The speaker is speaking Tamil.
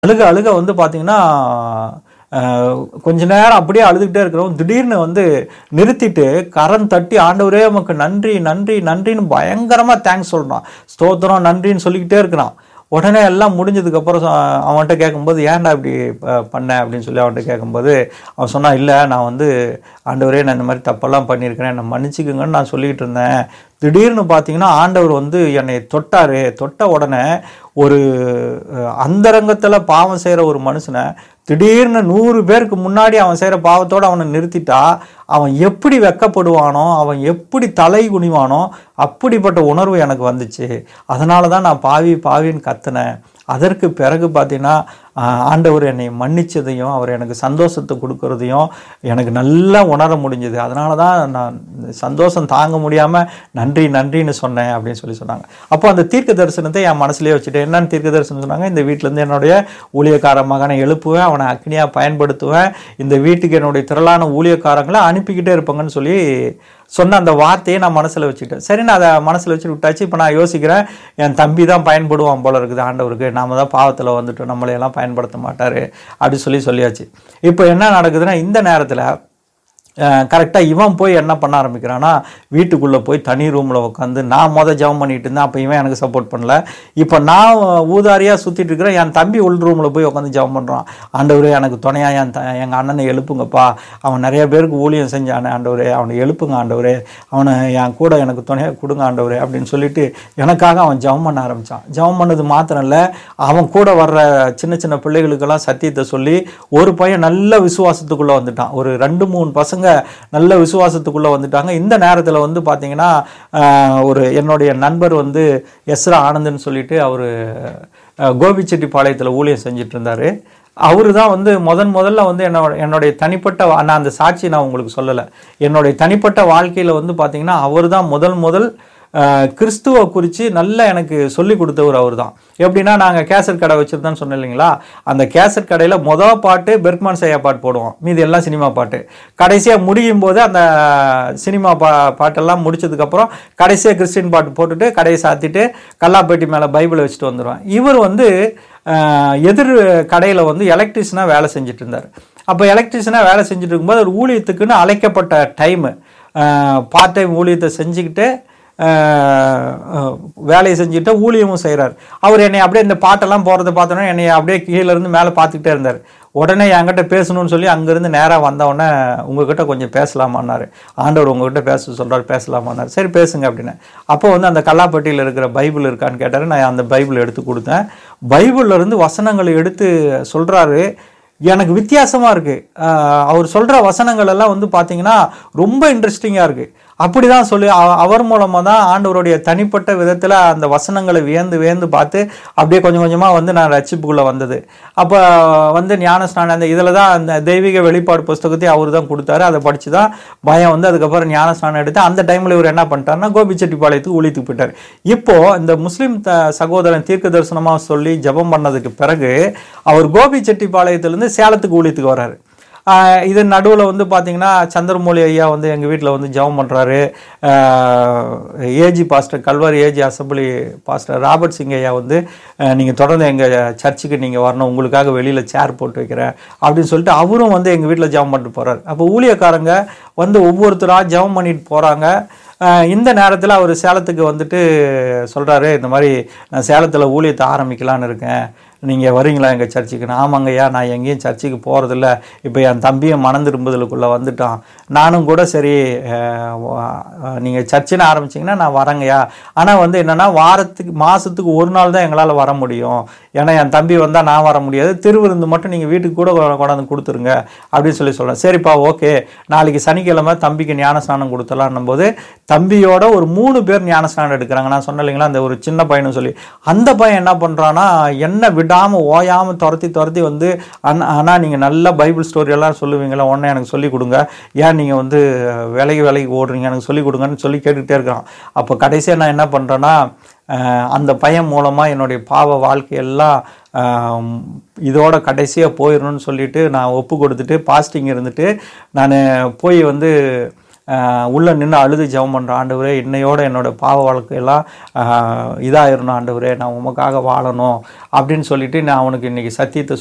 அழுக அழுக வந்து பார்த்தீங்கன்னா அஹ், கொஞ்ச நேரம் அப்படியே அழுதுகிட்டே இருக்கிறோம் திடீர்னு வந்து நிறுத்திட்டு கரம் தட்டி ஆண்டவரே உமக்கு நன்றி நன்றி நன்றின்னு பயங்கரமா தேங்க்ஸ் சொல்றான் ஸ்தோத்திரம் நன்றின்னு சொல்லிக்கிட்டே இருக்கிறான் உடனே எல்லாம் முடிஞ்சதுக்கப்புறம் அவன்கிட்ட கேட்கும்போது ஏன்டா இப்படி ப- பண்ண அப்படின்னு சொல்லி அவன்கிட்ட கேட்கும்போது அவன் சொன்னான் இல்லை நான் வந்து ஆண்டவரே நான் இந்த மாதிரி தப்பெல்லாம் பண்ணியிருக்கிறேன் என்னை மன்னிச்சுக்குங்கன்னு நான் சொல்லிக்கிட்டு இருந்தேன் திடீர்னு பார்த்தீங்கன்னா ஆண்டவர் வந்து என்னை தொட்டாரு தொட்ட உடனே ஒரு அஹ், அந்தரங்கத்தில் பாவம் செய்கிற ஒரு மனுஷனை திடீர்னு நூறு பேருக்கு முன்னாடி அவன் செய்கிற பாவத்தோடு அவனை நிறுத்திட்டா அவன் எப்படி வெக்கப்படுவானோ அவன் எப்படி தலை குனிவானோ அப்படிப்பட்ட உணர்வு எனக்கு வந்துச்சு அதனால தான் நான் பாவி பாவின்னு கத்துனேன் அதற்கு பிறகு பார்த்தீங்கன்னா ஆஹ், ஆண்டவர் என்னை மன்னிச்சதையும் அவர் எனக்கு சந்தோஷத்தை கொடுக்கறதையும் எனக்கு நல்லா உணர முடிஞ்சது அதனால தான் நான் சந்தோஷம் தாங்க முடியாமல் நன்றி நன்றின்னு சொன்னேன் அப்படின்னு சொல்லி சொன்னாங்க அப்போ அந்த தீர்க்க தரிசனத்தை என் மனசுலயே வச்சுட்டு என்னன்னு தீர்க்க தரிசனம் சொன்னாங்க இந்த வீட்டிலேருந்து என்னுடைய ஊழியக்கார மகனை எழுப்புவேன் அவனை அக்னியாக பயன்படுத்துவேன் இந்த வீட்டுக்கு என்னுடைய திரளான ஊழியக்காரங்களை அனுப்பிக்கிட்டே இருப்பாங்கன்னு சொல்லி சொன்ன அந்த வார்த்தையை நான் மனசில் வச்சுக்கிட்டேன் சரி நான் அதை மனசில் வச்சுட்டு விட்டாச்சு இப்போ நான் யோசிக்கிறேன் என் தம்பி தான் பயன்படுவான் போல இருக்குது ஆண்டவருக்கு நாம தான் பாவத்தில் வந்துட்டோம் நம்மளையெல்லாம் பயன்படுத்த மாட்டார் அப்படி சொல்லி சொல்லியாச்சு இப்போ என்ன நடக்குதுன்னா இந்த நேரத்தில் கரெக்டாக இவன் போய் என்ன பண்ண ஆரம்பிக்கிறான்னா வீட்டுக்குள்ளே போய் தனி ரூமில் உட்காந்து நான் மொதல் ஜெபம் பண்ணிட்டு இருந்தேன் அப்போ இவன் எனக்கு சப்போர்ட் பண்ணல இப்போ நான் ஊதாரியாக சுற்றிட்டு இருக்கிறேன் என் தம்பி உள் ரூமில் போய் உட்காந்து ஜெபம் பண்ணுறான் ஆண்டவரே எனக்கு துணையாக என் த எங்கள் அண்ணனை எழுப்புங்கப்பா அவன் நிறைய பேருக்கு ஊழியம் செஞ்சானே ஆண்டவரே அவனை எழுப்புங்க ஆண்டவரே அவனை என் கூட எனக்கு துணையாக கொடுங்க ஆண்டவரே அப்படின்னு சொல்லிட்டு எனக்காக அவன் ஜெபம் பண்ண ஆரம்பித்தான் ஜெபம் பண்ணது மாத்திரம் இல்லை அவன் கூட வர்ற சின்ன சின்ன பிள்ளைகளுக்கெல்லாம் சத்தியத்தை சொல்லி ஒரு பையன் நல்ல விசுவாசத்துக்குள்ளே வந்துட்டான் ஒரு ரெண்டு மூணு பசங்க நல்ல விசுவாசத்துக்குள்ளே வந்துட்டாங்க இந்த நேரத்தில் வந்து பார்த்தீங்கன்னா ஆஹ், ஒரு என்னுடைய நண்பர் வந்து எஸ்ரா ஆனந்த்னு சொல்லிட்டு அவர் கோபிச்செட்டிப்பாளையத்தில் ஊழியம் செஞ்சுட்டு இருந்தார் அவரு தான் வந்து முதன் முதல்ல வந்து என்னோட என்னுடைய தனிப்பட்ட வா- நான் அந்த சாட்சி நான் உங்களுக்கு சொல்லலை என்னுடைய தனிப்பட்ட வாழ்க்கையில் வந்து பார்த்தீங்கன்னா அவர் தான் முதல் முதல் ஆஹ், கிறிஸ்துவ குறித்து நல்லா எனக்கு சொல்லி கொடுத்தவர் அவர் தான் எப்படின்னா நாங்கள் கேசட் கடை வச்சுருந்தோன்னு சொன்னேன் இல்லைங்களா அந்த கேசட் கடையில் மொதல் பாட்டு பெர்க்மான் சையா பாட்டு போடுவோம் மீதி எல்லாம் சினிமா பாட்டு கடைசியாக முடியும் போது அந்த சினிமா பா பாட்டெல்லாம் முடிச்சதுக்கப்புறம் கடைசியாக கிறிஸ்டின் பாட்டு போட்டுட்டு கடையை சாத்திட்டு கல்லாப்பேட்டி மேலே பைபிளை வச்சுட்டு வந்துடுவேன் இவர் வந்து ஆஹ், எதிர் கடையில் வந்து எலக்ட்ரிஷனாக வேலை செஞ்சுட்டு இருந்தார் அப்போ எலக்ட்ரிஷனாக வேலை செஞ்சுட்டு இருக்கும்போது ஒரு ஊழியத்துக்குன்னு அழைக்கப்பட்ட டைமு பார்ட் டைம் ஊழியத்தை செஞ்சுக்கிட்டு ஆஹ், ஆஹ், வேலையை செஞ்சுட்டு ஊழியமும் செய்கிறார் அவர் என்னை அப்படியே இந்த பாட்டெல்லாம் போகிறத பார்த்தோன்னே என்னை அப்படியே கீழே இருந்து மேலே பார்த்துக்கிட்டே இருந்தார் உடனே என்கிட்ட பேசணும்னு சொல்லி அங்கேருந்து நேராக வந்தவுடனே உங்ககிட்ட கொஞ்சம் பேசலாமான்னாரு ஆண்டவர் உங்ககிட்ட பேச சொல்கிறார் பேசலாமான்னாரு சரி பேசுங்க அப்படின்னு அப்போ வந்து அந்த கல்லாப்பட்டியில் இருக்கிற பைபிள் இருக்கான்னு கேட்டார் நான் அந்த பைபிள் எடுத்து கொடுத்தேன் பைபிள்ல இருந்து வசனங்களை எடுத்து சொல்கிறாரு எனக்கு வித்தியாசமாக இருக்குது அவர் சொல்கிற வசனங்கள் எல்லாம் வந்து பார்த்தீங்கன்னா ரொம்ப இன்ட்ரெஸ்டிங்காக இருக்குது அப்படி தான் சொல்லி அவ- அவர் மூலமாக தான் ஆண்டவருடைய தனிப்பட்ட விதத்தில் அந்த வசனங்களை வியந்து வியந்து பார்த்து அப்படியே கொஞ்சம் கொஞ்சமாக வந்து நான் ரட்சிப்புக்குள்ளே வந்தது அப்போ வந்து ஞானஸ்நானம் அந்த இதில் தான் அந்த தெய்வீக வெளிப்பாடு புஸ்தகத்தையும் அவர் தான் கொடுத்தாரு அதை படித்து தான் பயம் வந்து அதுக்கப்புறம் ஞானஸ்நானம் எடுத்து அந்த டைமில் இவர் என்ன பண்ணிட்டாருன்னா கோபிச்செட்டிப்பாளையத்துக்கு ஊழித்துக்கு போயிட்டார் இப்போ இந்த முஸ்லீம் த சகோதரன் தீர்க்க தரிசனமாக சொல்லி ஜெபம் பண்ணதுக்கு பிறகு அவர் கோபிச்செட்டிப்பாளையத்துலேருந்து சேலத்துக்கு ஊழியத்துக்கு வர்றாரு ஆஹ் இது நடுவில் வந்து பார்த்தீங்கன்னா சந்திரமௌலி ஐயா வந்து எங்கள் வீட்டில் வந்து ஜெபம் பண்ணுறாரு AG pastor Calvary AG assembly pastor Robert Singh ஐயா வந்து நீங்கள் தொடர்ந்து எங்கள் சர்ச்சுக்கு நீங்கள் வரணும் உங்களுக்காக வெளியில் சேர் போட்டு வைக்கிறேன் அப்படின்னு சொல்லிட்டு அவரும் வந்து எங்கள் வீட்டில் ஜெபம் பண்ணிட்டு போகிறாரு அப்போ ஊழியக்காரங்க வந்து ஒவ்வொருத்தராக ஜெபம் பண்ணிட்டு போகிறாங்க ஆஹ் இந்த நேரத்தில் அவர் சேலத்துக்கு வந்துட்டு சொல்கிறாரு இந்த மாதிரி நான் சேலத்தில் ஊழியத்தை ஆரம்பிக்கலான்னு இருக்கேன் நீங்கள் வரீங்களா எங்கள் சர்ச்சுக்கு நான் ஆமாங்கய்யா நான் எங்கேயும் சர்ச்சுக்கு போகிறதில்ல இப்போ என் தம்பியை மனம் திரும்புதலுக்குள்ளே வந்துட்டான் நானும் கூட சரி நீங்கள் சர்ச்சுன்னு ஆரம்பிச்சிங்கன்னா நான் வரேங்கய்யா ஆனால் வந்து என்னென்னா வாரத்துக்கு மாதத்துக்கு ஒரு நாள் தான் எங்களால் வர முடியும் ஏன்னா என் தம்பி வந்தால் நான் வர முடியாது திருவிருந்து மட்டும் நீங்கள் வீட்டுக்கு கூட கொ- கொண்டாந்து கொடுத்துருங்க அப்படின்னு சொல்லி சொல்கிறேன் சரிப்பா ஓகே நாளைக்கு சனிக்கிழமை தம்பிக்கு ஞானஸ்நானம் கொடுத்துலான்னும் போது தம்பியோட ஒரு மூணு பேர் ஞானஸ்நானம் எடுக்கிறாங்க நான் சொன்னேன் இல்லைங்களா அந்த ஒரு சின்ன பையனும் சொல்லி அந்த பையன் என்ன பண்ணுறான்னா என்ன விடாமல் ஓயாமல் துரத்தி துரத்தி வந்து அண்ணா அண்ணா நீங்கள் நல்ல பைபிள் ஸ்டோரி எல்லாம் சொல்லுவீங்களா உடனே எனக்கு சொல்லி கொடுங்க ஏன் நீங்கள் வந்து விலைக்கு விலைக்கு ஓடுறீங்க எனக்கு சொல்லி கொடுங்கன்னு சொல்லி கேட்டுக்கிட்டே இருக்கிறான் அப்போ கடைசியாக நான் என்ன பண்ணுறேன்னா அஹ், அந்த பையன் மூலமாக என்னுடைய பாவ வாழ்க்கையெல்லாம் அஹ், இதோட கடைசியாக போயிடணும்னு சொல்லிட்டு நான் ஒப்பு கொடுத்துட்டு பாஸ்டிங் இருந்துட்டு நான் போய் வந்து ஆஹ் உள்ள நின்று அழுது ஜெபம் பண்ணுற ஆண்டவரே இன்னையோட என்னோட பாவ வாழ்க்கையெல்லாம் ஆஹ் இதாயிரணும் ஆண்டவரே நான் உமக்காக வாழணும் அப்படின்னு சொல்லிட்டு நான் அவனுக்கு இன்னைக்கு சத்தியத்தை